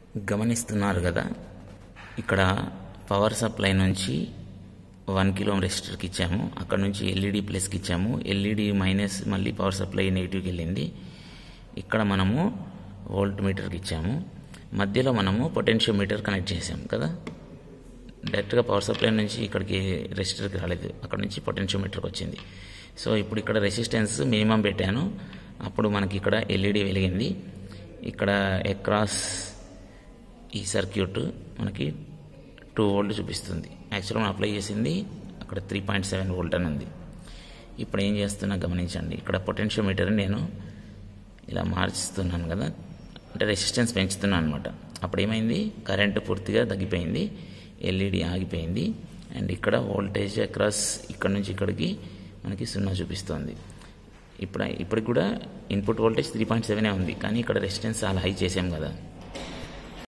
గమనిస్తున్నారు కదా ఇక్కడ పవర్ సప్లై నుంచి వన్ కిలో రెసిస్టర్కి ఇచ్చాము అక్కడ నుంచి ఎల్ఈడి ప్లస్కి ఇచ్చాము ఎల్ఈడి మైనస్ మళ్ళీ పవర్ సప్లై నెగిటివ్కి వెళ్ళింది ఇక్కడ మనము వోల్ట్ మీటర్కి ఇచ్చాము మధ్యలో మనము పొటెన్షియోమీటర్ కనెక్ట్ చేసాము కదా డైరెక్ట్గా పవర్ సప్లై నుంచి ఇక్కడికి రెసిస్టర్కి రాలేదు అక్కడ నుంచి పొటెన్షియోమీటర్కి వచ్చింది సో ఇప్పుడు ఇక్కడ రెసిస్టెన్స్ మినిమం పెట్టాను అప్పుడు మనకి ఇక్కడ ఎల్ఈడి వెలిగింది ఇక్కడ అక్రాస్ ఈ సర్క్యూట్ మనకి టూ వోల్ట్ చూపిస్తుంది యాక్చువల్గా మనం అప్లై చేసింది అక్కడ త్రీ పాయింట్ సెవెన్ వోల్ట్ అని ఉంది ఇప్పుడు ఏం చేస్తున్నా గమనించండి ఇక్కడ పొటెన్షియోమీటర్ నేను ఇలా మార్చుతున్నాను కదా అంటే రెసిస్టెన్స్ పెంచుతున్నాను అనమాట అప్పుడు ఏమైంది కరెంటు పూర్తిగా తగ్గిపోయింది ఎల్ఈడి ఆగిపోయింది అండ్ ఇక్కడ వోల్టేజ్ అక్రాస్ ఇక్కడ నుంచి ఇక్కడికి మనకి సున్నా చూపిస్తుంది ఇప్పుడు ఇప్పటికి కూడా ఇన్పుట్ వోల్టేజ్ త్రీ పాయింట్ సెవెనే ఉంది కానీ ఇక్కడ రెసిస్టెన్స్ చాలా హై చేసాం కదా